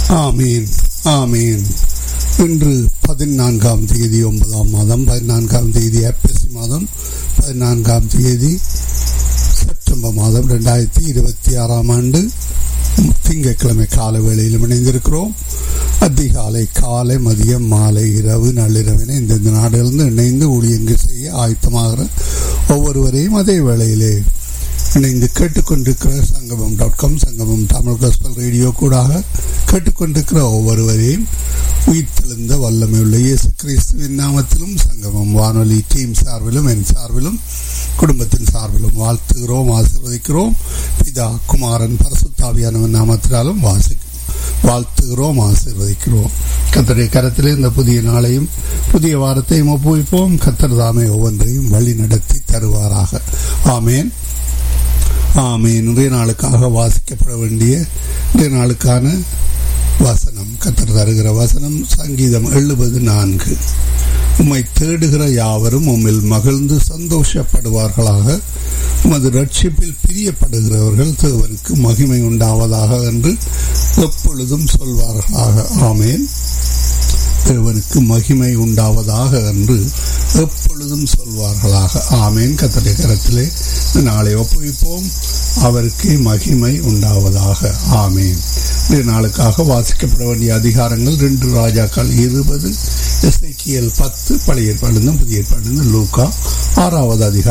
ஆமீன் ஆமீன் இன்று பதினான்காம் தேதி ஒன்பதாம் மாதம் பதினான்காம் தேதி ஏப்ரல் மாதம் பதினான்காம் தேதி செப்டம்பர் மாதம் ரெண்டாயிரத்தி இருபத்தி ஆறாம் ஆண்டு திங்கட்கிழமை கால வேளையில் இணைந்திருக்கிறோம் அதிகாலை காலை மதியம் மாலை இரவு நள்ளிரவினை இந்தந்த நாடுகளிலிருந்து இணைந்து ஊழியங்கள் செய்ய ஆயத்தமாகிற ஒவ்வொருவரையும் அதே வேளையிலே இணைந்து கேட்டுக்கொண்டிருக்கிற சங்கமம் டாட் காம் சங்கமம் தமிழ் கஸ்பல் ரேடியோ கூடாக கேட்டுக்கொண்டிருக்கிற ஒவ்வொருவரையும் உயிர்த்தெழுந்த வல்லமையுள்ள இயேசு கிறிஸ்துவின் நாமத்திலும் சங்கமம் வானொலி டீம் சார்பிலும் என் சார்பிலும் குடும்பத்தின் சார்பிலும் வாழ்த்துகிறோம் ஆசீர்வதிக்கிறோம் பிதா குமாரன் பரசுத்தாவியானவன் நாமத்தினாலும் வாசி வாழ்த்துகிறோம் ஆசீர்வதிக்கிறோம் கத்தருடைய கரத்திலே இந்த புதிய நாளையும் புதிய வாரத்தையும் ஒப்புவிப்போம் கத்தர் தாமே ஒவ்வொன்றையும் வழி நடத்தி தருவாராக ஆமேன் ஆமேன் இன்றைய நாளுக்காக வாசிக்கப்பட வேண்டிய இன்றைய நாளுக்கான வசனம் கத்தர் தருகிற வசனம் சங்கீதம் எழுபது நான்கு உம்மை தேடுகிற யாவரும் உம்மில் மகிழ்ந்து சந்தோஷப்படுவார்களாக உமது ரட்சிப்பில் பிரியப்படுகிறவர்கள் தேவனுக்கு மகிமை உண்டாவதாக என்று எப்பொழுதும் சொல்வார்களாக ஆமேன் தேவனுக்கு மகிமை உண்டாவதாக என்று எப்பொழுதும் சொல்வார்களாக ஆமேன் கத்தடைய கரத்திலே நாளை ஒப்புவிப்போம் அவருக்கு மகிமை உண்டாவதாக ஆமேன் இந்த நாளுக்காக வாசிக்கப்பட வேண்டிய அதிகாரங்கள் ரெண்டு ராஜாக்கள் இருபது எஸ்ஐக்கியல் பத்து பழைய ஏற்பாடு புதிய ஏற்பாடு லூக்கா ஆறாவது அதிகாரம்